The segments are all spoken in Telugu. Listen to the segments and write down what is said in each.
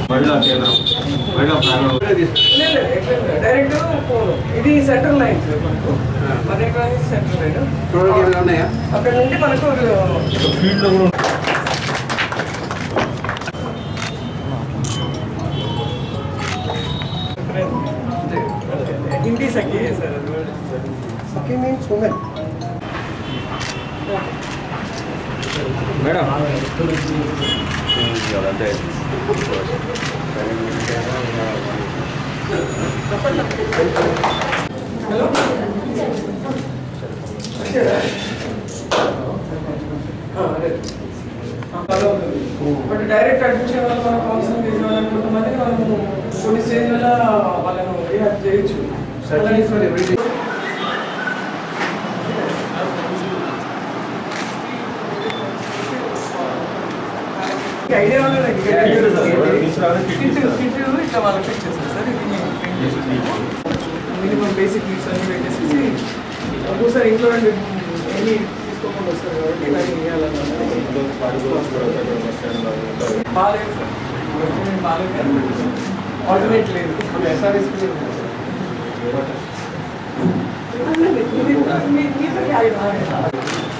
మహిళా కేంద్రం మహిళా ప్రాంగణం డైరెక్ట్ ఫోన్ ఇది సెంట్రల్ లైన్ మనకు మన ఎక్కడ సెంట్రల్ లైన్ చూడడానికి ఏమైనా ఉన్నాయా అక్కడ నుండి మనకు ఫీల్డ్లో కూడా Hindi Sakhi sir Sakhi means women madam అదంతే బట్ డైరెక్ట్ అడ్మిషన్ వల్ల మనం కౌన్సిలింగ్ చేసిన వాళ్ళని కొంతమంది మనము కొన్ని స్టేజ్ వల్ల వాళ్ళను రిహాబ్ చేయొచ్చు ఐడియా ఇట్లా వాళ్ళకి ఫిక్స్ చేస్తారు సార్ ఇది మేము print చేసేసాము. మినిమం బేసిక్ నీడ్స్ అన్ని పెట్టేసి ఒక్కోసారి ఇంట్లో నుండి ఏమీ తీసుకోకుండా వస్తారు కాబట్టి ఇలా చేయాలన్నది బాగాలేదు సార్ గవర్నమెంట్ బాగాలేదు కానీ ఆల్టర్నేట్ లేదు ఇది మీ- మీతోనే ఆగిపోయింది.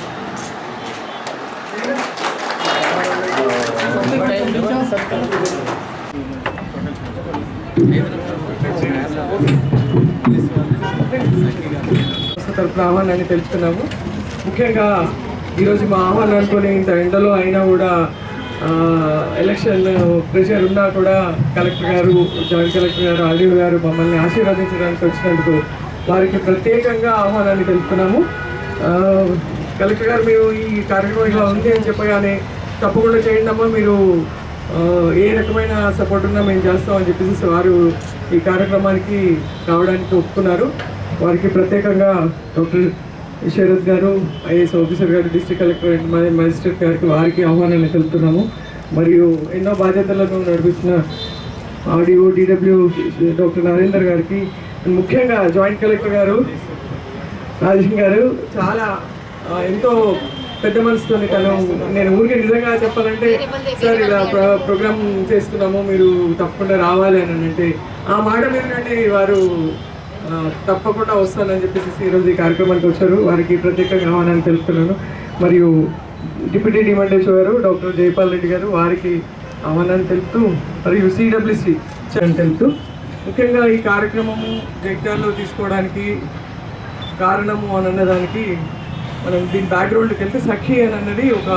సంస్థ తరపున ఆహ్వానాన్ని తెలుపుతున్నాము ముఖ్యంగా ఈరోజు మా ఆహ్వానం అనుకుని ఇంత ఎండలో అయినా కూడా ఆ, ఎలక్షన్ ప్రెషర్ ఉన్నా కూడా కలెక్టర్ గారు జాయింట్ కలెక్టర్ గారు ఆర్డీఓ గారు మమ్మల్ని ఆశీర్వదించడానికి వచ్చినందుకు వారికి ప్రత్యేకంగా ఆహ్వానాన్ని తెలుపుతున్నాము ఆ, కలెక్టర్ గారు మీరు ఈ కార్యక్రమం ఇలా ఉంది అని చెప్పగానే తప్పకుండా చేయండి అమ్మా మీరు ఆ, ఏ రకమైన సపోర్ట్ ఉన్నా మేము చేస్తామని చెప్పేసి వారు ఈ కార్యక్రమానికి రావడానికి ఒప్పుకున్నారు వారికి ప్రత్యేకంగా doctor Sharath garu IAS officer garu district collector మరియు మేజిస్ట్రేట్ గారికి వారికి ఆహ్వానాన్ని తెలుపుతున్నాము మరియు ఎన్నో బాధ్యతలను నడిపిస్తున్న ఆర్డీఓ డిడబ్ల్యూ డాక్టర్ నరేందర్ గారికి ముఖ్యంగా జాయింట్ కలెక్టర్ గారు రాజేష్ గారు చాలా ఆ, ఎంతో పెద్ద మనసుతో తను నేను ఊరికే నిజంగా చెప్పాలంటే సార్ ఇలా ప్ర- ప్రోగ్రామ్ చేస్తున్నాము మీరు తప్పకుండా రావాలి అని అంటే ఆ మాట మీద నుండి వారు ఆ, తప్పకుండా వస్తానని చెప్పేసి ఈరోజు ఈ కార్యక్రమానికి వచ్చారు వారికి ప్రత్యేకంగా ఆహ్వానాన్ని తెలుపుతున్నాను మరియు డిప్యూటీ డిమాండేశ్వర్ గారు డాక్టర్ జైపాల్ రెడ్డి గారు వారికి ఆహ్వానాన్ని తెలుపుతూ మరియు సిడబ్ల్యూసి తెలుపుతూ ముఖ్యంగా ఈ కార్యక్రమము జగిత్యాలలో తీసుకోవడానికి కారణము అని అన్నదానికి మనం దీని బ్యాక్గ్రౌండ్కి వెళ్తే సఖీ అని అన్నది ఒక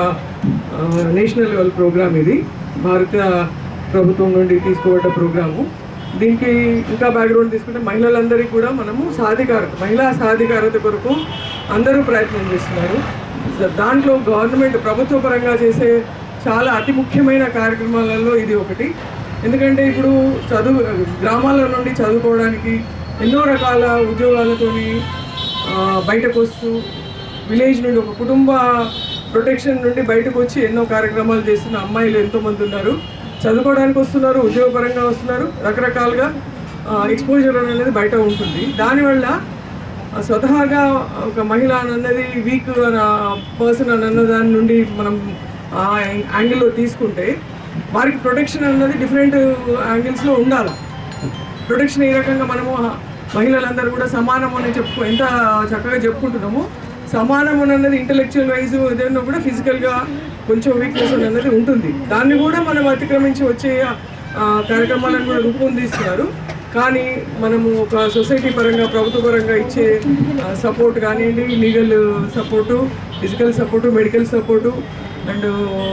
నేషనల్ లెవెల్ ప్రోగ్రామ్ ఇది భారత ప్రభుత్వం నుండి తీసుకోబడ్డ ప్రోగ్రాము దీనికి ఇంకా బ్యాక్గ్రౌండ్ తీసుకుంటే మహిళలందరికీ కూడా మనము సాధికారత మహిళా సాధికారత కొరకు అందరూ ప్రయత్నం చేస్తున్నారు స- దాంట్లో గవర్నమెంట్ ప్రభుత్వ పరంగా చేసే చాలా అతి ముఖ్యమైన కార్యక్రమాలలో ఇది ఒకటి ఎందుకంటే ఇప్పుడు చదువు గ్రామాల నుండి చదువుకోవడానికి ఎన్నో రకాల ఉద్యోగాలతోని ఆ, బయటకు వస్తూ విలేజ్ నుండి ఒక కుటుంబ ప్రొటెక్షన్ నుండి బయటకు వచ్చి ఎన్నో కార్యక్రమాలు చేస్తున్న అమ్మాయిలు ఎంతోమంది ఉన్నారు చదువుకోవడానికి వస్తున్నారు ఉద్యోగపరంగా వస్తున్నారు రకరకాలుగా ఎక్స్పోజర్ అనేది బయట ఉంటుంది దానివల్ల ఆ, స్వతహాగా ఒక మహిళ అని అన్నది వీక్ పర్సన్ అని అన్న దాని నుండి మనం ఆ యాంగిల్లో తీసుకుంటే వారికి ప్రొటెక్షన్ అన్నది డిఫరెంట్ యాంగిల్స్లో ఉండాలి ప్రొటెక్షన్ ఏ రకంగా మనము ఆ మహిళలందరూ కూడా సమానం అని చెప్పుకో ఎంత చక్కగా చెప్పుకుంటున్నామో సమానం అన్నది ఇంటలెక్చువల్ వైజ్ ఏదైనా కూడా ఫిజికల్గా కొంచెం వీక్నెస్ అన్నది ఉంటుంది దాన్ని కూడా మనం అతిక్రమించి వచ్చే ఆ, కార్యక్రమాలను కూడా రూపొందిస్తున్నారు కానీ మనము ఒక సొసైటీ పరంగా ప్రభుత్వ పరంగా ఇచ్చే సపోర్ట్ కానివ్వండి legal support physical support medical support and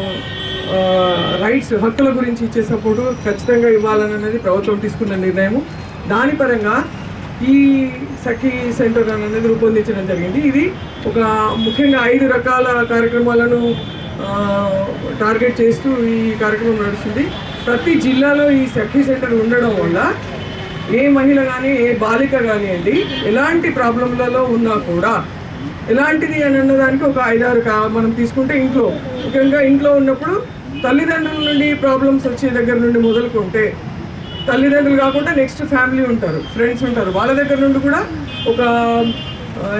rights హక్కుల గురించి ఇచ్చే సపోర్టు ఖచ్చితంగా ఇవ్వాలని అనేది ప్రభుత్వం తీసుకున్న నిర్ణయము దాని పరంగా ఈ సఖీ సెంటర్ అనేది రూపొందించడం జరిగింది ఇది ఒక ముఖ్యంగా ఐదు రకాల కార్యక్రమాలను ఆ, టార్గెట్ చేస్తూ ఈ కార్యక్రమం నడుస్తుంది ప్రతి జిల్లాలో ఈ సఖీ సెంటర్ ఉండడం వల్ల ఏ మహిళ కానీ ఏ బాలిక కానివ్వండి ఎలాంటి ప్రాబ్లంలలో ఉన్నా కూడా ఎలాంటిది అని అన్నదానికి ఒక ఐదారు కా మనం తీసుకుంటే ఇంట్లో ముఖ్యంగా ఇంట్లో ఉన్నప్పుడు తల్లిదండ్రుల నుండి ప్రాబ్లమ్స్ వచ్చే దగ్గర నుండి మొదలుకుంటే తల్లిదండ్రులు కాకుండా నెక్స్ట్ ఫ్యామిలీ ఉంటారు ఫ్రెండ్స్ ఉంటారు వాళ్ళ దగ్గర నుండి కూడా ఒక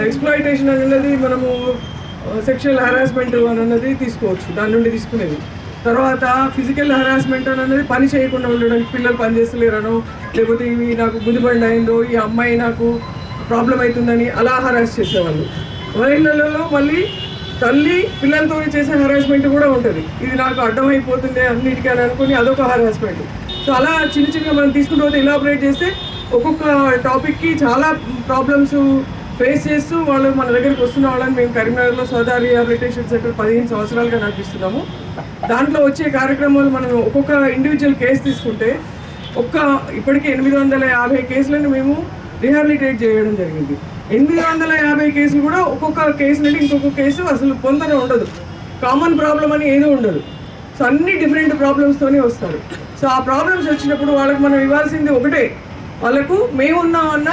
ఎక్స్ప్లాయిటేషన్ అనేది మనము సెక్షువల్ హెరాస్మెంట్ అని అన్నది తీసుకోవచ్చు దాని నుండి తీసుకునేది తర్వాత ఫిజికల్ హరాస్మెంట్ అనేది పని చేయకుండా ఉండడం పిల్లలు పని చేస్తలేరనో లేకపోతే ఇవి నాకు గుదిబండి అయిందో ఈ అమ్మాయి నాకు ప్రాబ్లం అవుతుందని అలా హరాస్ చేసేవాళ్ళు మహిళలలో మళ్ళీ తల్లి పిల్లలతో చేసే హరాస్మెంట్ కూడా ఉంటుంది ఇది నాకు అడ్డమైపోతుంది అన్నిటికీ అని అనుకుని అదొక హరాస్మెంట్ సో అలా చిన్న చిన్నగా మనం తీసుకుంటూ పోతే ఇలాబరేట్ చేస్తే ఒక్కొక్క టాపిక్కి చాలా ప్రాబ్లమ్స్ ఫేస్ చేస్తూ వాళ్ళు మన దగ్గరికి వస్తున్న వాళ్ళని మేము కరీంనగర్లో సోదా రీహాబిలిటేషన్ సెంటర్ పదిహేను సంవత్సరాలుగా నడిపిస్తున్నాము దాంట్లో వచ్చే కార్యక్రమాలు మనం ఒక్కొక్క ఇండివిజువల్ కేసు తీసుకుంటే ఒక్క ఇప్పటికే ఎనిమిది వందల యాభై కేసులను మేము రీహాబిలిటేట్ చేయడం జరిగింది ఎనిమిది వందల యాభై కేసులు కూడా ఒక్కొక్క కేసు నుండి ఇంకొక కేసు అసలు పొందన ఉండదు కామన్ ప్రాబ్లం అని ఏదో ఉండదు సో అన్ని డిఫరెంట్ ప్రాబ్లమ్స్తోనే వస్తారు సో ఆ ప్రాబ్లమ్స్ వచ్చినప్పుడు వాళ్ళకి మనం ఇవ్వాల్సింది ఒకటే వాళ్ళకు మేమున్నామన్న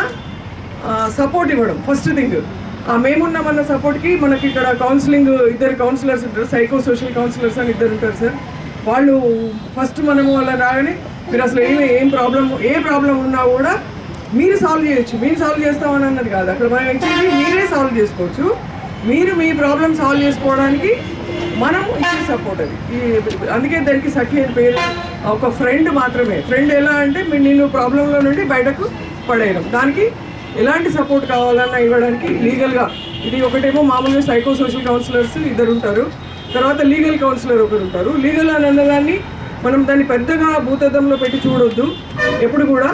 సపోర్ట్ ఇవ్వడం ఫస్ట్ థింగ్ ఆ మేమున్నామన్న సపోర్ట్కి మనకి ఇక్కడ కౌన్సిలింగ్ ఇద్దరు కౌన్సిలర్స్ ఉంటారు సైకో సోషల్ కౌన్సిలర్స్ అని ఇద్దరు ఉంటారు సార్ వాళ్ళు ఫస్ట్ మనము వాళ్ళ రాగానే మీరు అసలు ఏమి ఏం ప్రాబ్లం ఏ ప్రాబ్లం ఉన్నా కూడా మీరు సాల్వ్ చేయొచ్చు మేము సాల్వ్ చేస్తామని అన్నది కాదు అక్కడ మనం యాక్చువల్లీ మీరే సాల్వ్ చేసుకోవచ్చు మీరు మీ ప్రాబ్లం సాల్వ్ చేసుకోవడానికి మనం ఇచ్చే సపోర్ట్ అది ఈ అందుకే దానికి సఖి అని పేరు ఒక ఫ్రెండ్ మాత్రమే ఫ్రెండ్ ఎలా అంటే మీరు నేను ప్రాబ్లంలో నుండి బయటకు పడేయడం దానికి ఎలాంటి సపోర్ట్ కావాలన్నా ఇవ్వడానికి లీగల్గా ఇది ఒకటేమో మామూలుగా సైకో సోషల్ కౌన్సిలర్స్ ఇద్దరు ఉంటారు తర్వాత లీగల్ కౌన్సిలర్ ఒకరు ఉంటారు లీగల్ అని అన్నదాన్ని మనం దాన్ని పెద్దగా భూతద్దంలో పెట్టి చూడొద్దు ఎప్పుడు కూడా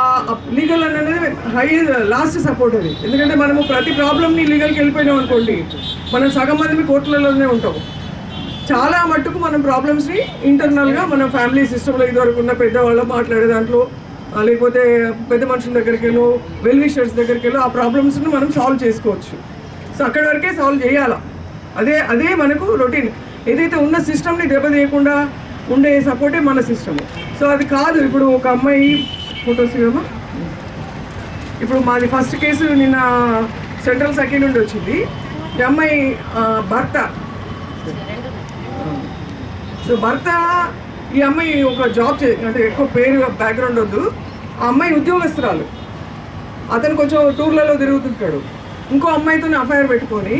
లీగల్ అనేది హై లాస్ట్ సపోర్ట్ అది ఎందుకంటే మనము ప్రతి ప్రాబ్లమ్ని లీగల్కి వెళ్ళిపోయినాం అనుకోండి మనం సగం మంది కోర్టులలోనే ఉంటాము చాలా మట్టుకు మనం ప్రాబ్లమ్స్ని ఇంటర్నల్గా మన ఫ్యామిలీ సిస్టంలో ఇదివరకు ఉన్న పెద్దవాళ్ళు మాట్లాడే దాంట్లో ఆ, లేకపోతే పెద్ద మనుషుల దగ్గరికి వెళ్ళో వెల్ విషర్స్ దగ్గరికి వెళ్ళో ఆ ప్రాబ్లమ్స్ని మనం సాల్వ్ చేసుకోవచ్చు సో అక్కడి వరకే సాల్వ్ చేయాలా అదే అదే మనకు రొటీన్ ఏదైతే ఉన్న సిస్టమ్ని దెబ్బతీయకుండా ఉండే సపోర్టే మన సిస్టమ్ సో అది కాదు ఇప్పుడు ఒక అమ్మాయి ఫొటోస్ ఇవ్వమా ఇప్పుడు మాది ఫస్ట్ కేసు నిన్న సెంట్రల్ సఖీ నుండి వచ్చింది ఈ అమ్మాయి ఆ, భర్త సో భర్త ఈ అమ్మాయి ఒక జాబ్ చే అంటే ఎక్కువ పేరు బ్యాక్గ్రౌండ్ వద్దు ఆ అమ్మాయి ఉద్యోగస్తురాలు అతను కొంచెం టూర్లలో తిరుగుతుంటాడు ఇంకో అమ్మాయితో అఫైర్ పెట్టుకొని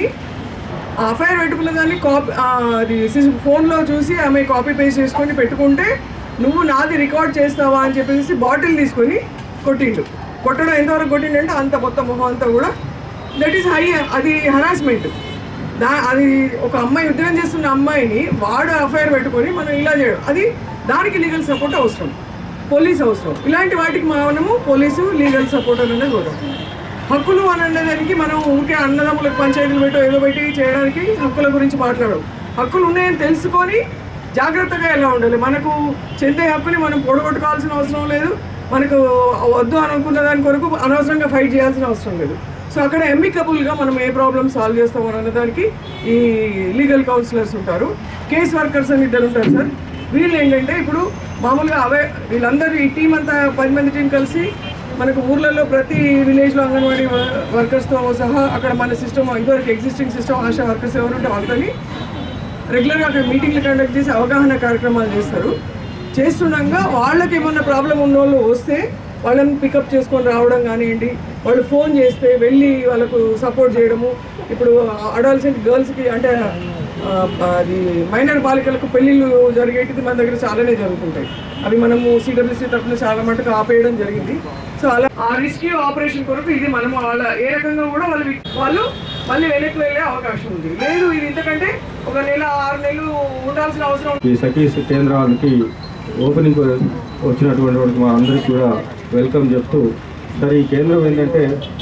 ఆ అఫైర్ పెట్టుకున్న దాన్ని కాపీ అది ఫోన్లో చూసి ఆమె కాపీ పేస్ట్ చేసుకొని పెట్టుకుంటే నువ్వు నాది రికార్డ్ చేస్తావా అని చెప్పేసి బాటిల్ తీసుకొని కొట్టిండు కొట్టడం ఎంతవరకు కొట్టిండంటే అంత మొత్తం మొహం అంతా కూడా దట్ ఈస్ హై అది హరాస్మెంట్ దా అది ఒక అమ్మాయి ఉద్యోగం చేస్తున్న అమ్మాయిని వాడు అఫైర్ పెట్టుకొని మనం ఇలా చేయడం అది దానికి లీగల్ సపోర్ట్ అవసరం పోలీస్ అవసరం ఇలాంటి వాటికి మనము పోలీసు లీగల్ సపోర్ట్ అనేది కూడా హక్కులు అని అనేదానికి మనం ఊరికే అన్నదమ్ములకు పంచాయతీలు పెట్టో ఏదో పెట్టి చేయడానికి హక్కుల గురించి మాట్లాడడం హక్కులు ఉన్నాయని తెలుసుకొని జాగ్రత్తగా ఎలా ఉండాలి మనకు చెందే హక్కుని మనం పొడగొట్టుకోవాల్సిన అవసరం లేదు మనకు వద్దు అని అనుకున్న దాని కొరకు అనవసరంగా ఫైట్ చేయాల్సిన అవసరం లేదు సో అక్కడ ఎమ్మికబుల్గా మనం ఏ ప్రాబ్లమ్ సాల్వ్ చేస్తాం అన్న దానికి ఈ లీగల్ కౌన్సిలర్స్ ఉంటారు కేస్ వర్కర్స్ అని ఇద్దరు ఉంటారు సార్ వీళ్ళు ఏంటంటే ఇప్పుడు మామూలుగా అవే వీళ్ళందరూ ఈ టీం అంతా పది మంది టీం కలిసి మనకు ఊర్లలో ప్రతి విలేజ్లో అంగన్వాడీ వర్కర్స్తో సహా అక్కడ మన సిస్టమ్ ఇంతవరకు ఎగ్జిస్టింగ్ సిస్టమ్ ఆశా వర్కర్స్ ఎవరు ఉంటే వాళ్ళని రెగ్యులర్గా అక్కడ మీటింగ్లు కండక్ట్ చేసి అవగాహన కార్యక్రమాలు చేస్తారు చేస్తుండగా వాళ్ళకి ఏమన్నా ప్రాబ్లం ఉన్న వాళ్ళు వస్తే వాళ్ళని పికప్ చేసుకొని రావడం కానివ్వండి వాళ్ళు ఫోన్ చేస్తే వెళ్ళి వాళ్ళకు సపోర్ట్ చేయడము ఇప్పుడు అడాల్సెంట్ గర్ల్స్కి అంటే ఆ, అది మైనర్ బాలికలకు పెళ్ళిళ్ళు జరిగేటిది మన దగ్గర చాలానే జరుగుతుంటాయి అవి మనము సిడబ్ల్యూసీ తరఫున చాలా మటుకు ఆపేయడం జరిగింది సో అలా ఆ రెస్క్యూ ఆపరేషన్ కొరకు ఇది మనం వాళ్ళ ఏ రకంగా కూడా వాళ్ళు వి- వాళ్ళు మళ్ళీ వెనక్కి వెళ్ళే అవకాశం ఉంది లేదు ఇది ఇంతకంటే ఒక నెల ఆరు నెలలు ఉండాల్సిన అవసరం ఈ సఖీస్ కేంద్రానికి ఓపెనింగ్ వచ్చినటువంటి వారికి మా అందరికీ కూడా వెల్కమ్ చెప్తూ సరే ఈ కేంద్రం ఏంటంటే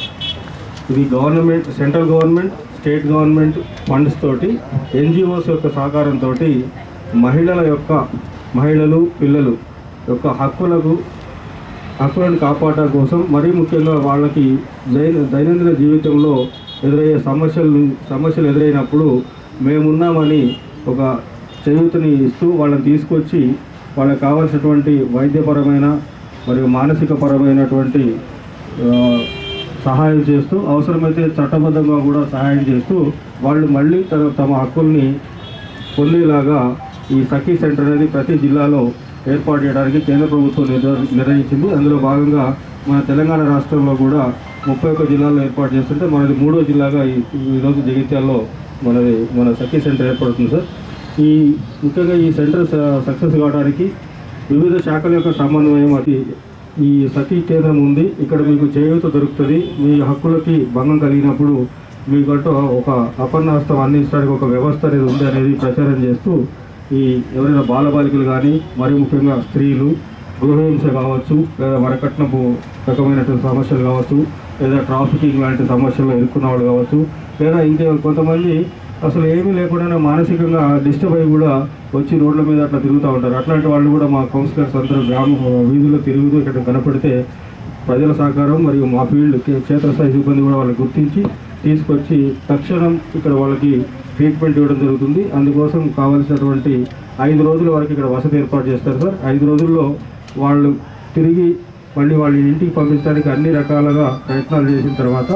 ఇది government central government state government funds తోటి ఎన్జిఓస్ యొక్క సహకారంతో మహిళల యొక్క మహిళలు పిల్లలు యొక్క హక్కులకు హక్కులను కాపాడడం కోసం మరీ ముఖ్యంగా వాళ్ళకి దైన దైనందిన జీవితంలో ఎదురయ్యే సమస్యలు సమస్యలు ఎదురైనప్పుడు మేమున్నామని ఒక చేయూతని ఇస్తూ వాళ్ళని తీసుకొచ్చి వాళ్ళకి కావాల్సినటువంటి వైద్యపరమైన మరియు మానసిక పరమైనటువంటి ఆ, సహాయం చేస్తూ అవసరమైతే చట్టబద్ధంగా కూడా సహాయం చేస్తూ వాళ్ళు మళ్ళీ తమ తమ హక్కుల్ని పొందేలాగా ఈ సఖీ సెంటర్ అనేది ప్రతి జిల్లాలో ఏర్పాటు చేయడానికి కేంద్ర ప్రభుత్వం నిర్ణ- నిర్ణయించింది అందులో భాగంగా మన తెలంగాణ రాష్ట్రంలో కూడా ముప్పై ఒక్క జిల్లాల్లో ఏర్పాటు చేస్తుంటే మనది మూడో జిల్లాగా ఈ ఈరోజు జగిత్యాల్లో మనది మన సఖీ సెంటర్ ఏర్పడుతుంది సార్ ఈ ముఖ్యంగా ఈ సెంటర్ స- సక్సెస్ కావడానికి వివిధ శాఖల యొక్క సమన్వయం అది ఈ సఖీ కేంద్రం ఉంది ఇక్కడ మీకు చేయూత దొరుకుతుంది మీ హక్కులకి భంగం కలిగినప్పుడు మీకంటూ ఒక అపర్ణాస్తం అందించడానికి ఒక వ్యవస్థ అనేది ఉంది అనేది ప్రచారం చేస్తూ ఈ ఎవరైనా బాలబాలికలు కానీ మరి ముఖ్యంగా స్త్రీలు గృహహింస కావచ్చు లేదా వరకట్నపు రకమైనటువంటి సమస్యలు కావచ్చు లేదా ట్రాఫికింగ్ లాంటి సమస్యల్లో ఇరుక్కున్న వాళ్ళు కావచ్చు లేదా ఇంకే కొంతమంది అసలు ఏమీ లేకుండా మానసికంగా డిస్టర్బ్ అయ్యి కూడా వచ్చి రోడ్ల మీద అట్లా తిరుగుతూ ఉంటారు అట్లాంటి వాళ్ళు కూడా మా కౌన్సిలర్స్ అందరూ గ్రామ వీధుల్లో తిరుగుతూ ఇక్కడ కనపడితే ప్రజల సహకారం మరియు మా ఫీల్డ్ కే- క్షేత్రస్థాయి సిబ్బంది కూడా వాళ్ళకి గుర్తించి తీసుకొచ్చి తక్షణం ఇక్కడ వాళ్ళకి ట్రీట్మెంట్ ఇవ్వడం జరుగుతుంది అందుకోసం కావాల్సినటువంటి ఐదు రోజుల వరకు ఇక్కడ వసతి ఏర్పాటు చేస్తారు సార్ ఐదు రోజుల్లో వాళ్ళు తిరిగి మళ్ళీ వాళ్ళ ఇంటికి పంపించడానికి అన్ని రకాలుగా ప్రయత్నాలు చేసిన తర్వాత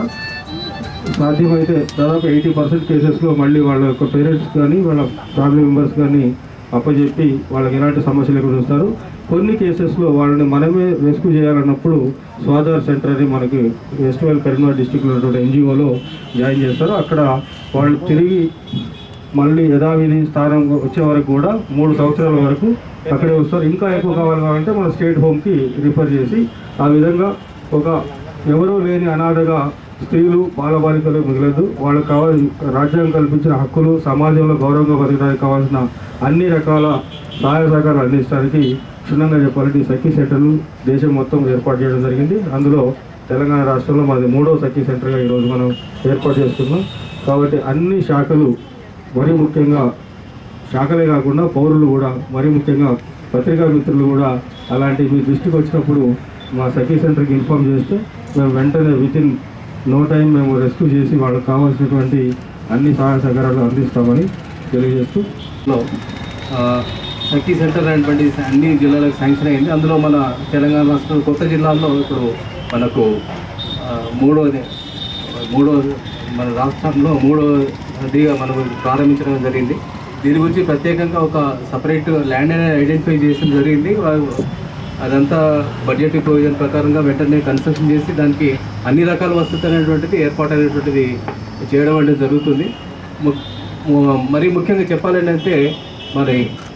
సాధ్యమైతే దాదాపు ఎయిటీ పర్సెంట్ కేసెస్లో మళ్ళీ వాళ్ళ యొక్క పేరెంట్స్ కానీ వాళ్ళ ఫ్యామిలీ మెంబర్స్ కానీ అప్పచెప్పి వాళ్ళకి ఎలాంటి సమస్యలు లేకుండా చూస్తారు కొన్ని కేసెస్లో వాళ్ళని మనమే రెస్క్యూ చేయాలన్నప్పుడు స్వాధార్ సెంటర్ అని మనకి వెస్ట్ వెల్ కరీంనగర్ డిస్టిక్లో ఉన్నటువంటి ఎన్జిఓలో జాయిన్ చేస్తారు అక్కడ వాళ్ళు తిరిగి మళ్ళీ యథావిధి స్థానం వచ్చే వరకు కూడా మూడు సంవత్సరాల వరకు అక్కడే వస్తారు ఇంకా ఎక్కువ కావాలి కాబట్టి మన స్టేట్ హోమ్కి రిఫర్ చేసి ఆ విధంగా ఒక ఎవరూ లేని అనాథగా స్త్రీలు బాలబాలికలు మిగలదు వాళ్ళకి కావాలి రాజ్యాంగం కల్పించిన హక్కులు సమాజంలో గౌరవంగా బతకడానికి కావాల్సిన అన్ని రకాల సహాయ సహకారాలు అందించడానికి క్షుణ్ణంగా చెప్పాలంటే ఈ సఖీ సెంటర్లు దేశం మొత్తం ఏర్పాటు చేయడం జరిగింది అందులో తెలంగాణ రాష్ట్రంలో మనది మూడో సఖీ సెంటర్గా ఈరోజు మనం ఏర్పాటు చేసుకున్నాం కాబట్టి అన్ని శాఖలు మరీ ముఖ్యంగా శాఖలే కాకుండా పౌరులు కూడా మరీ ముఖ్యంగా పత్రికా మిత్రులు కూడా అలాంటి మీ దృష్టికి వచ్చినప్పుడు మా సఖీ సెంటర్కి ఇన్ఫామ్ చేస్తే మేము వెంటనే విత్ ఇన్ నో టైం మేము రెస్క్యూ చేసి వాళ్ళకి కావాల్సినటువంటి అన్ని సహాయ సహకారాలు అందిస్తామని తెలియజేస్తూ లో ఆ, సఖీ సెంటర్ అనేటువంటి అన్ని జిల్లాలకు శాంక్షన్ అయింది అందులో మన తెలంగాణ రాష్ట్రం కొత్త జిల్లాల్లో ఇప్పుడు మనకు ఆ, మూడోది మూడో మన రాష్ట్రంలో మూడోదిగా మనం ప్రారంభించడం జరిగింది దీని గురించి ప్రత్యేకంగా ఒక సపరేట్ ల్యాండ్ అనేది ఐడెంటిఫై చేయడం జరిగింది వా- అదంతా బడ్జెట్ ప్రొవిజన్ ప్రకారంగా వెంటనే కన్స్ట్రక్షన్ చేసి దానికి అన్ని రకాల వసతులు అనేటువంటిది ఏర్పాటు అనేటువంటిది చేయడం అనేది జరుగుతుంది ము- ము- మరీ ముఖ్యంగా చెప్పాలంటే మరి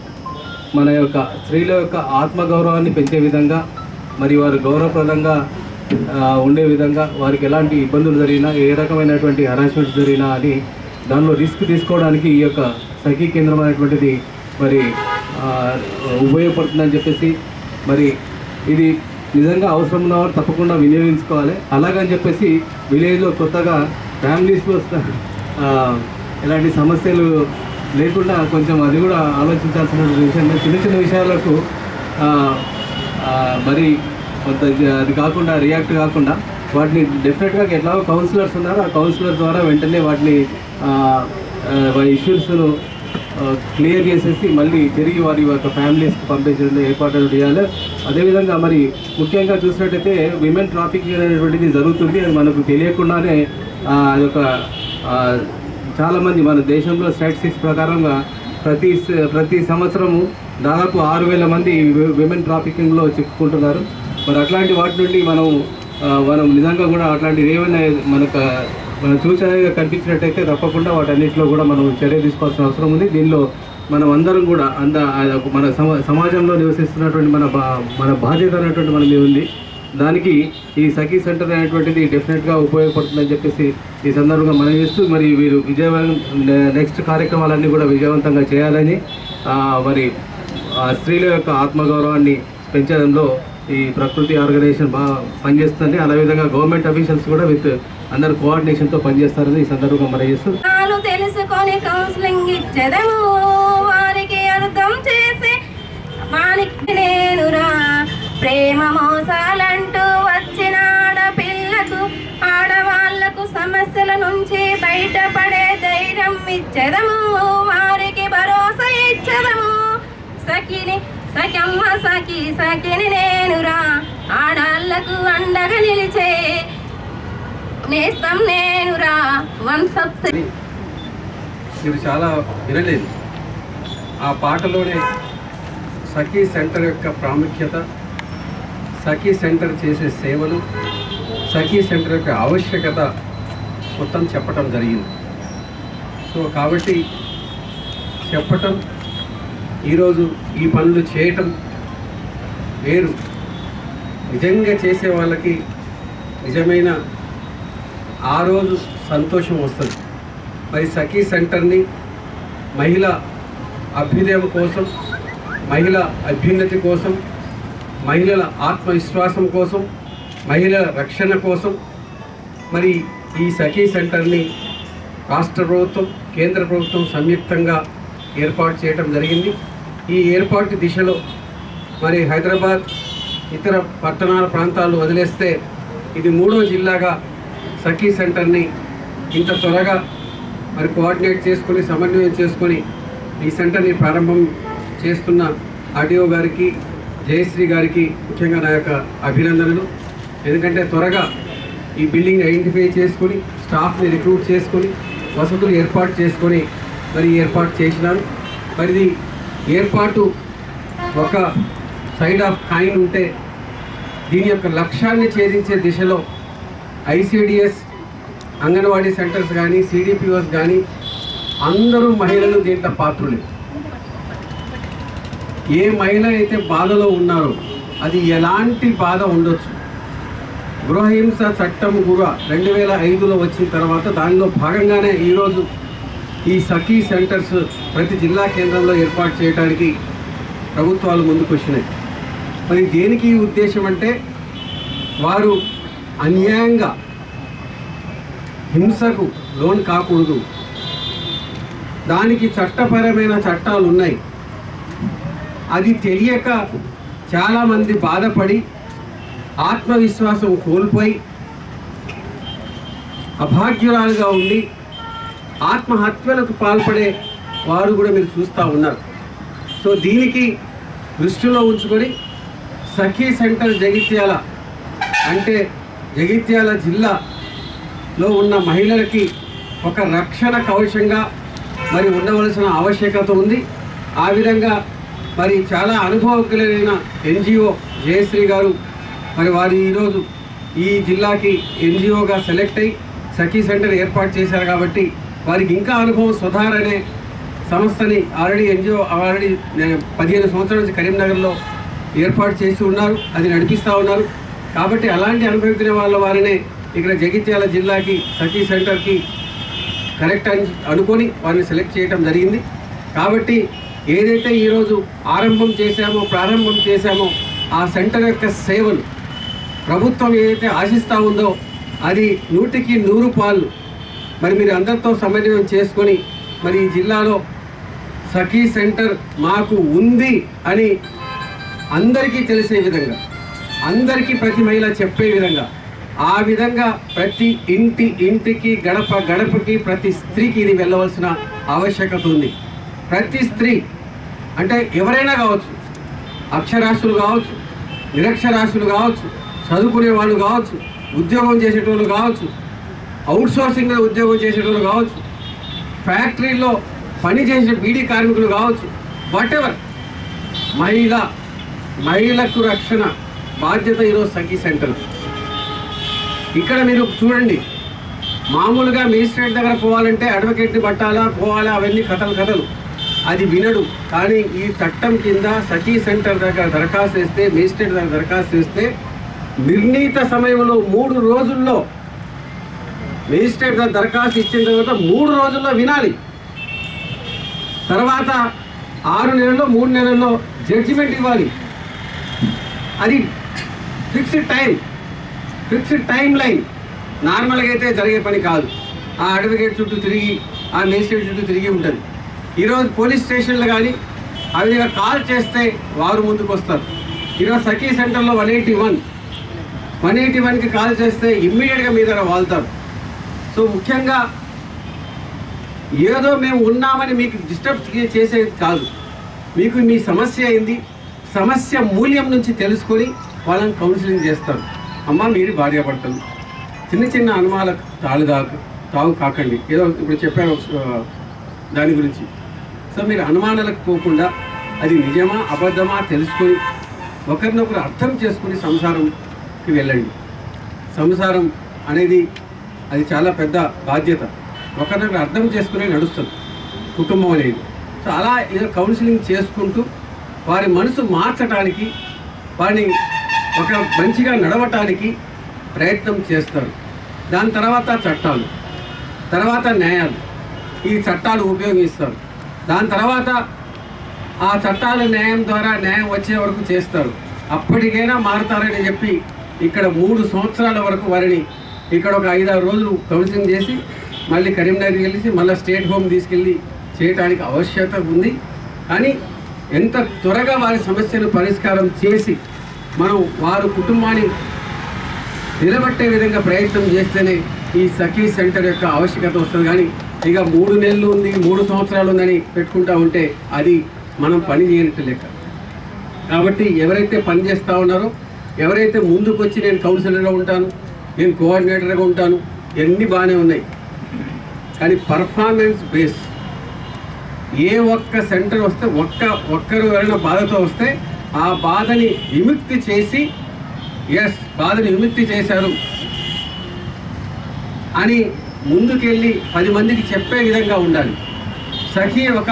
మన యొక్క స్త్రీల యొక్క ఆత్మగౌరవాన్ని పెంచే విధంగా మరి వారు గౌరవప్రదంగా ఆ, ఉండే విధంగా వారికి ఎలాంటి ఇబ్బందులు జరిగినా ఏ రకమైనటువంటి హరాస్మెంట్ జరిగినా అని దానిలో రిస్క్ తీసుకోవడానికి ఈ యొక్క సఖీ కేంద్రం అనేటువంటిది మరి ఆ, ఉపయోగపడుతుందని చెప్పేసి మరి ఇది నిజంగా అవసరం ఉన్న వారు తప్పకుండా వినియోగించుకోవాలి అలాగని చెప్పేసి విలేజ్లో కొత్తగా ఫ్యామిలీస్లో ఆ, ఎలాంటి సమస్యలు లేకుండా కొంచెం అది కూడా ఆలోచించాల్సిన విషయం చిన్న చిన్న విషయాలకు ఆ, ఆ, మరి కొంత జ- అది కాకుండా రియాక్ట్ కాకుండా వాటిని డెఫినెట్గా ఎట్లాగో కౌన్సిలర్స్ ఉన్నారు ఆ కౌన్సిలర్ ద్వారా వెంటనే వాటిని ఇష్యూస్ను క్లియర్ చేసేసి మళ్ళీ తిరిగి వారి యొక్క ఫ్యామిలీస్కి పంపించడం ఏర్పాట్లు చేయాలి అదేవిధంగా మరి ముఖ్యంగా చూసినట్టయితే విమెన్ ట్రాఫికింగ్ అనేటువంటిది జరుగుతుంది అది మనకు తెలియకుండానే ఆ, అదొక ఆ, చాలామంది మన దేశంలో స్టాటిస్టిక్స్ ప్రకారంగా ప్రతి స- ప్రతి సంవత్సరము దాదాపు ఆరు వేల మంది వి- విమెన్ ట్రాఫికింగ్లో చిక్కుకుంటున్నారు మరి అట్లాంటి వాటి నుండి మనం ఆ, మనం నిజంగా కూడా అట్లాంటివి ఏమైనా మనకు మనం సూచనగా కనిపించినట్టయితే తప్పకుండా వాటన్నిటిలో కూడా మనం చర్య తీసుకోవాల్సిన అవసరం ఉంది దీనిలో మనం అందరం కూడా అంద ఆ- మన సమ సమాజంలో నివసిస్తున్నటువంటి మన బా మన బాధ్యత అనేటువంటి మన మీద ఉంది దానికి ఈ సఖీ సెంటర్ అనేటువంటిది డెఫినెట్గా ఉపయోగపడుతుందని చెప్పేసి ఈ సందర్భంగా మనం చేస్తూ మరి వీరు విజయవంతం నెక్స్ట్ కార్యక్రమాలన్నీ కూడా విజయవంతంగా చేయాలని ఆ, మరి ఆ స్త్రీల యొక్క ఆత్మగౌరవాన్ని పెంచడంలో ఈ ప్రకృతి ఆర్గనైజేషన్ బాగా పనిచేస్తుంది అదే విధంగా గవర్నమెంట్ అఫీషియల్స్ కూడా విత్ అందరు కోఆర్డినేషన్తో పనిచేస్తారని ఈ సందర్భంగా మనం చేస్తూ విషయాలు తెలుసుకొని కౌన్సిలింగ్ ఇచ్చేదము వారికి అర్థం చేసి వానికి నేనురా ప్రేమ మోసాలంటూ వచ్చిన ఆడపిల్లకు ఆడవాళ్లకు సమస్యల నుంచి బయటపడే ధైర్యం ఇచ్చేదము వారికి భరోసా ఇచ్చేదము సఖిని సఖమ్మ సఖి సఖిని నేనురా ఆడాళ్లకు అండగా నిలిచే నేస్తం నేనురా వంశప్ మీరు చాలా వినలేదు ఆ పాటలోనే సఖీ సెంటర్ యొక్క ప్రాముఖ్యత సఖీ సెంటర్ చేసే సేవలు సఖీ సెంటర్ యొక్క ఆవశ్యకత మొత్తం చెప్పటం జరిగింది సో కాబట్టి చెప్పటం ఈరోజు ఈ పనులు చేయటం వేరు నిజంగా చేసే వాళ్ళకి నిజమైన ఆ రోజు సంతోషం వస్తుంది మరి సఖీ సెంటర్ని మహిళ అభ్యుదయం కోసం మహిళ అభ్యున్నతి కోసం మహిళల ఆత్మవిశ్వాసం కోసం మహిళల రక్షణ కోసం మరి ఈ సఖీ సెంటర్ని రాష్ట్ర ప్రభుత్వం కేంద్ర ప్రభుత్వం సంయుక్తంగా ఏర్పాటు చేయడం జరిగింది ఈ ఏర్పాటు దిశలో మరి హైదరాబాద్ ఇతర పట్టణాల ప్రాంతాలు వదిలేస్తే ఇది మూడో జిల్లాగా సఖీ సెంటర్ని ఇంత త్వరగా మరి కోఆర్డినేట్ చేసుకొని సమన్వయం చేసుకొని ఈ సెంటర్ని ప్రారంభం చేస్తున్న ఆర్డీఓ గారికి జయశ్రీ గారికి ముఖ్యంగా నా యొక్క అభినందనలు ఎందుకంటే త్వరగా ఈ బిల్డింగ్ ఐడెంటిఫై చేసుకొని స్టాఫ్ని రిక్రూట్ చేసుకొని వసతులు ఏర్పాటు చేసుకొని మరి ఏర్పాటు చేసినారు మరి ఇది ఏర్పాటు ఒక సైడ్ ఆఫ్ కాయిన్ ఉంటే దీని యొక్క లక్ష్యాన్ని ఛేదించే దిశలో ఐసిడిఎస్ అంగన్వాడీ సెంటర్స్ కానీ సిడిపిఓస్ కానీ అందరూ మహిళలు దీంట్లో పాత్రులే ఏ మహిళ అయితే బాధలో ఉన్నారో అది ఎలాంటి బాధ ఉండొచ్చు గృహహింస చట్టం కూడా రెండు వేల ఐదులో వచ్చిన తర్వాత దానిలో భాగంగానే ఈరోజు ఈ సఖీ సెంటర్స్ ప్రతి జిల్లా కేంద్రంలో ఏర్పాటు చేయడానికి ప్రభుత్వాలు ముందుకు వచ్చినాయి మరి దేనికి ఈ ఉద్దేశం అంటే వారు అన్యాయంగా హింసకు లోన్ కాకూడదు దానికి చట్టపరమైన చట్టాలు ఉన్నాయి అది తెలియక చాలామంది బాధపడి ఆత్మవిశ్వాసం కోల్పోయి అభాగ్యురాలుగా ఉండి ఆత్మహత్యలకు పాల్పడే వారు కూడా మీరు చూస్తూ ఉన్నారు సో దీనికి దృష్టిలో ఉంచుకొని సఖీ సెంటర్ జగిత్యాల అంటే జగిత్యాల జిల్లాలో ఉన్న మహిళలకి ఒక రక్షణ కవచంగా మరి ఉండవలసిన ఆవశ్యకత ఉంది ఆ విధంగా మరి చాలా అనుభవజ్ఞులైన ఎన్జిఓ జయశ్రీ గారు మరి వారు ఈరోజు ఈ జిల్లాకి ఎన్జిఓగా సెలెక్ట్ అయ్యి సఖీ సెంటర్ ఏర్పాటు చేశారు కాబట్టి వారికి ఇంకా అనుభవం సుధార్ అనే సంస్థని ఆల్రెడీ ఎన్జిఓ ఆల్రెడీ నేను పదిహేను సంవత్సరాల నుంచి కరీంనగర్లో ఏర్పాటు చేసి ఉన్నారు అది నడిపిస్తూ ఉన్నారు కాబట్టి అలాంటి అనుభవించిన వాళ్ళ వారినే ఇక్కడ జగిత్యాల జిల్లాకి సఖీ సెంటర్కి కరెక్ట్ అని అనుకొని వారిని సెలెక్ట్ చేయడం జరిగింది కాబట్టి ఏదైతే ఈరోజు ఆరంభం చేశామో ప్రారంభం చేశామో ఆ సెంటర్ యొక్క సేవలు ప్రభుత్వం ఏదైతే ఆశిస్తూ ఉందో అది నూటికి నూరు పాళ్ళు మరి మీరు అందరితో సమన్వయం చేసుకొని మరి ఈ జిల్లాలో సఖీ సెంటర్ మాకు ఉంది అని అందరికీ తెలిసే విధంగా అందరికీ ప్రతి మహిళ చెప్పే విధంగా ఆ విధంగా ప్రతి ఇంటి ఇంటికి గడప గడపకి ప్రతి స్త్రీకి ఇది వెళ్ళవలసిన ఆవశ్యకత ఉంది ప్రతి స్త్రీ అంటే ఎవరైనా కావచ్చు అక్షరాస్యులు కావచ్చు నిరక్షరాస్యులు కావచ్చు చదువుకునే వాళ్ళు కావచ్చు ఉద్యోగం చేసేటోళ్ళు కావచ్చు అవుట్ సోర్సింగ్లో ఉద్యోగం చేసేటోళ్ళు కావచ్చు ఫ్యాక్టరీలో పని చేసే బీడీ కార్మికులు కావచ్చు వాట్ ఎవర్ మహిళ మహిళకు రక్షణ బాధ్యత ఈరోజు సఖీ సెంటర్ ఇక్కడ మీరు చూడండి మామూలుగా మేజిస్ట్రేట్ దగ్గర పోవాలంటే అడ్వకేట్ని పట్టాలా పోవాలా అవన్నీ కథలు కథలు అది వినడు కానీ ఈ చట్టం కింద సఖీ సెంటర్ దగ్గర దరఖాస్తు చేస్తే మేజిస్ట్రేట్ దగ్గర దరఖాస్తు చేస్తే నిర్ణీత సమయంలో మూడు రోజుల్లో మేజిస్ట్రేట్ దగ్గర దరఖాస్తు ఇచ్చిన తర్వాత మూడు రోజుల్లో వినాలి తర్వాత ఆరు నెలల్లో మూడు నెలల్లో జడ్జిమెంట్ ఇవ్వాలి అది fixed time fixed time line నార్మల్గా అయితే జరిగే పని కాదు ఆ అడ్వకేట్ చుట్టూ తిరిగి ఆ మేజిస్ట్రేట్ చుట్టూ తిరిగి ఉంటుంది ఈరోజు పోలీస్ స్టేషన్లు కానీ ఆ విధంగా కాల్ చేస్తే వారు ముందుకు వస్తారు ఈరోజు సఖీ సెంటర్లో one eighty one one eighty వన్కి కాల్ చేస్తే ఇమ్మీడియట్గా మీ దగ్గర వాళ్తారు సో ముఖ్యంగా ఏదో మేము ఉన్నామని మీకు డిస్టర్బ్ చేసేది కాదు మీకు మీ సమస్య ఏంది సమస్య మూల్యం నుంచి తెలుసుకొని వాళ్ళని కౌన్సిలింగ్ చేస్తారు అమ్మ మీరు భార్యాభర్తలు చిన్న చిన్న అనుమానాలకు తాళు దాకు తావు కాకండి ఏదో ఇప్పుడు చెప్పాను ఆ, దాని గురించి సో మీరు అనుమానాలకు పోకుండా అది నిజమా అబద్ధమా తెలుసుకొని ఒకరినొకరు అర్థం చేసుకుని సంసారంకి వెళ్ళండి సంసారం అనేది అది చాలా పెద్ద బాధ్యత ఒకరినొకరు అర్థం చేసుకునే నడుస్తుంది కుటుంబం అనేది చాలా ఏదో కౌన్సిలింగ్ చేసుకుంటూ వారి మనసు మార్చడానికి వారిని ఒక మంచిగా నడవటానికి ప్రయత్నం చేస్తారు దాని తర్వాత చట్టాలు తర్వాత న్యాయాలు ఈ చట్టాలు ఉపయోగిస్తారు దాని తర్వాత ఆ చట్టాల న్యాయం ద్వారా న్యాయం వచ్చే వరకు చేస్తారు అప్పటికైనా మారుతారని చెప్పి ఇక్కడ మూడు సంవత్సరాల వరకు వారిని ఇక్కడ ఒక ఐదారు రోజులు కౌన్సిలింగ్ చేసి మళ్ళీ కరీంనగర్ వెళ్ళి మళ్ళీ స్టేట్ హోమ్ తీసుకెళ్ళి చేయడానికి ఆవశ్యకత ఉంది కానీ ఎంత త్వరగా వారి సమస్యను పరిష్కారం చేసి మనం వారి కుటుంబాన్ని నిలబట్టే విధంగా ప్రయత్నం చేస్తేనే ఈ సఖీ సెంటర్ యొక్క ఆవశ్యకత వస్తుంది కానీ ఇక మూడు నెలలు ఉంది మూడు సంవత్సరాలు ఉందని పెట్టుకుంటా ఉంటే అది మనం పని చేయనట్టు లెక్క కాబట్టి ఎవరైతే పని చేస్తూ ఉన్నారో ఎవరైతే ముందుకు వచ్చి నేను కౌన్సిలర్గా ఉంటాను నేను కోఆర్డినేటర్గా ఉంటాను ఇవన్నీ బాగానే ఉన్నాయి కానీ పర్ఫార్మెన్స్ బేస్ ఏ ఒక్క సెంటర్ వస్తే ఒక్క ఒక్కరు ఎవరైనా బాధతో వస్తే ఆ బాధని విముక్తి చేసి ఎస్ బాధని విముక్తి చేశారు అని ముందుకెళ్ళి పది మందికి చెప్పే విధంగా ఉండాలి సఖీ ఒక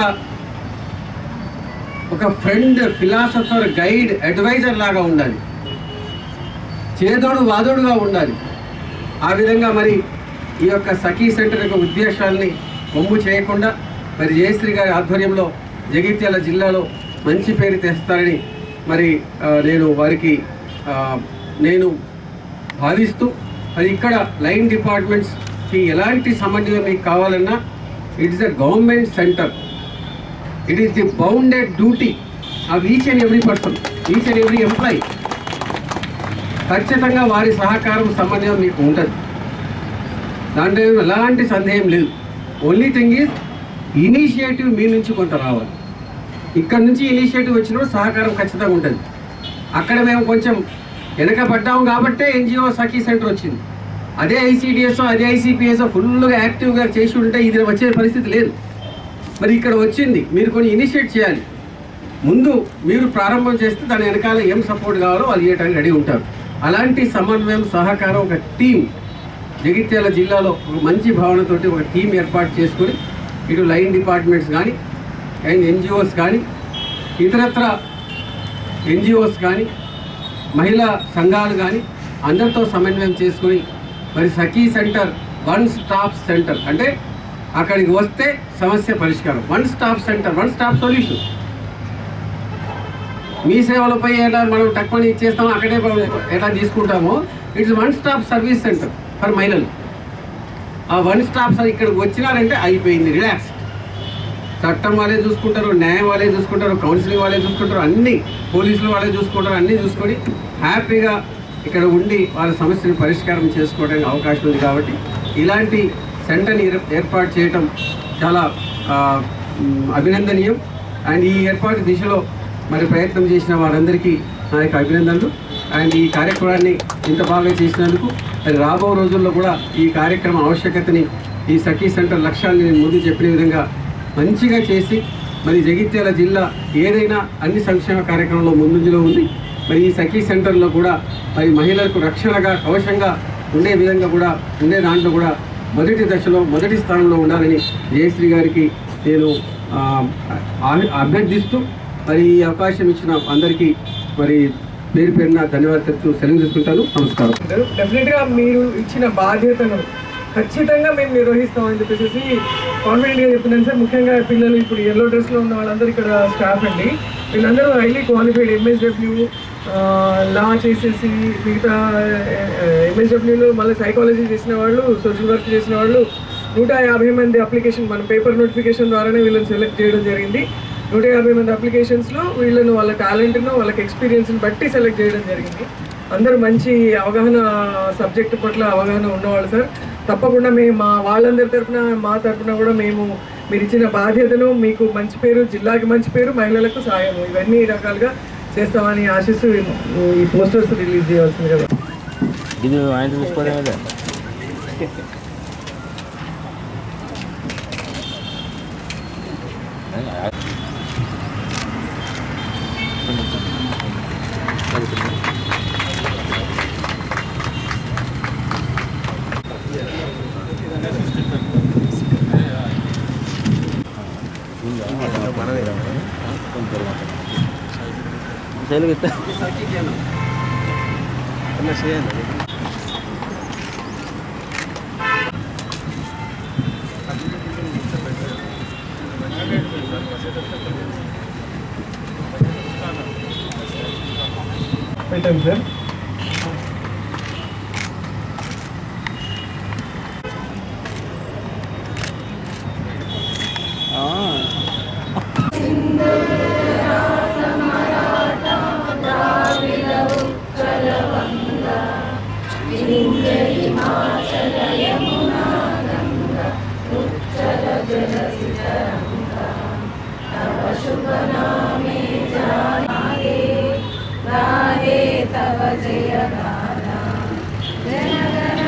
ఒక ఫ్రెండ్ ఫిలాసఫర్ గైడ్ అడ్వైజర్ లాగా ఉండాలి చేదోడు వాదోడుగా ఉండాలి ఆ విధంగా మరి ఈ యొక్క సఖీ సెంటర్ యొక్క ఉద్దేశాలని బొమ్ము చేయకుండా మరి జయశ్రీ గారి ఆధ్వర్యంలో జగిత్యాల జిల్లాలో మంచి పేరు తెస్తారని మరి ఆ, నేను వారికి ఆ, నేను భావిస్తూ మరి ఇక్కడ లైన్ డిపార్ట్మెంట్స్కి ఎలాంటి సమన్వయం మీకు కావాలన్నా it is a government centre it is the bounded duty of each and every person each and every employee ఖచ్చితంగా వారి సహకారం సమన్వయం మీకు ఉంటుంది దాంట్లో ఏం ఎలాంటి సందేహం లేదు ఓన్లీ థింగ్ ఈజ్ ఇనిషియేటివ్ మీ నుంచి కొంత రావాలి ఇక్కడ నుంచి ఇనిషియేటివ్ వచ్చినప్పుడు సహకారం ఖచ్చితంగా ఉంటుంది అక్కడ మేము కొంచెం వెనకబడ్డాం కాబట్టే ఎన్జిఓ సఖీ సెంటర్ వచ్చింది అదే ఐసీడిఎస్ అదే ఐసీపీఎస్ ఫుల్గా యాక్టివ్గా చేసి ఉంటే ఇది వచ్చే పరిస్థితి లేదు మరి ఇక్కడ వచ్చింది మీరు కొన్ని ఇనిషియేట్ చేయాలి ముందు మీరు ప్రారంభం చేస్తే దాని వెనకాల ఏం సపోర్ట్ కావాలో వాళ్ళు చేయడానికి రెడీ ఉంటారు అలాంటి సమన్వయం సహకారం ఒక టీం జగిత్యాల జిల్లాలో ఒక మంచి భావనతోటి ఒక టీం ఏర్పాటు చేసుకొని ఇటు లైన్ డిపార్ట్మెంట్స్ కానీ అండ్ ఎన్జిఓస్ కానీ ఇతరత్ర ఎన్జిఓస్ కానీ మహిళా సంఘాలు కానీ అందరితో సమన్వయం చేసుకొని మరి Sakhi centre one stop centre అంటే అక్కడికి వస్తే సమస్య పరిష్కారం one stop centre one stop solution మీ సేవలపై ఎలా మనం తక్కువ ఇచ్చేస్తామో అక్కడే ఎలా తీసుకుంటామో it's one stop service centre for మహిళలు ఆ వన్ స్టాప్ సార్ ఇక్కడికి వచ్చినారంటే అయిపోయింది రిలాక్స్ చట్టం వాళ్ళే చూసుకుంటారు న్యాయం వాళ్ళే చూసుకుంటారు కౌన్సిలింగ్ వాళ్ళే చూసుకుంటారు అన్ని పోలీసులు వాళ్ళే చూసుకుంటారు అన్నీ చూసుకొని హ్యాపీగా ఇక్కడ ఉండి వాళ్ళ సమస్యను పరిష్కారం చేసుకోవడానికి అవకాశం ఉంది కాబట్టి ఇలాంటి సెంటర్ని ఏర్- ఏర్పాటు చేయటం చాలా ఆ, మ్, అభినందనీయం అండ్ ఈ ఏర్పాటు దిశలో మరి ప్రయత్నం చేసిన వారందరికీ నా యొక్క అభినందనలు అండ్ ఈ కార్యక్రమాన్ని ఇంత బాగా చేసినందుకు మరి రాబో రోజుల్లో కూడా ఈ కార్యక్రమం ఆవశ్యకతని ఈ సఖీ సెంటర్ లక్ష్యాన్ని నేను ముందు చెప్పిన విధంగా మంచిగా చేసి మరి జగిత్యాల జిల్లా ఏదైనా అన్ని సంక్షేమ కార్యక్రమంలో ముందంజలో ఉంది మరి ఈ సఖీ సెంటర్లో కూడా మరి మహిళలకు రక్షణగా కవచంగా ఉండే విధంగా కూడా ఉండే దాంట్లో కూడా మొదటి దశలో మొదటి స్థానంలో ఉండాలని జయశ్రీ గారికి నేను ఆ, ఆ- అభ్యర్థిస్తూ మరి ఈ అవకాశం ఇచ్చిన అందరికీ మరి పేరు పేరున ధన్యవాదాలు తెలుపుతూ సెలవు తీసుకుంటాను నమస్కారం డెఫినెట్ గా మీరు ఇచ్చిన బాధ్యతను ఖచ్చితంగా మేము నిర్వహిస్తామని చెప్పేసి కాన్ఫిడెంట్ గా చెప్తున్నాను సార్ ముఖ్యంగా పిల్లలు ఇప్పుడు ఎల్లో డ్రెస్ లో ఉన్న వాళ్ళందరూ ఇక్కడ స్టాఫ్ అండి వీళ్ళందరూ హైలీ క్వాలిఫైడ్ ఎంఎస్డబ్ల్యూ లా చేసేసి మిగతా ఎంఎస్డబ్ల్యూలో మళ్ళీ సైకాలజీ చేసిన వాళ్ళు సోషల్ వర్క్ చేసిన వాళ్ళు నూట యాభై మంది అప్లికేషన్ మన పేపర్ నోటిఫికేషన్ ద్వారానే వీళ్ళని సెలెక్ట్ చేయడం జరిగింది నూట యాభై మంది అప్లికేషన్స్లో వీళ్ళను వాళ్ళ టాలెంట్ను వాళ్ళకి ఎక్స్పీరియన్స్ని బట్టి సెలెక్ట్ చేయడం జరిగింది అందరూ మంచి అవగాహన సబ్జెక్ట్ పట్ల అవగాహన ఉన్నవాళ్ళు సార్ తప్పకుండా మేము మా వాళ్ళందరి తరపున మా తరపున కూడా మేము మీరు ఇచ్చిన బాధ్యతను మీకు మంచి పేరు జిల్లాకి మంచి పేరు మహిళలకు సాయం ఇవన్నీ రకాలుగా చేస్తామని ఆశిస్తూ ఈ- ఈ పోస్టర్స్ రిలీజ్ చేయాల్సింది కదా ఇది ఆయన చూసుకోలేదా మన సేల్ గిత్త सखी केंद्र పెట్టాం సార్ తవ జయ గాన జనగణ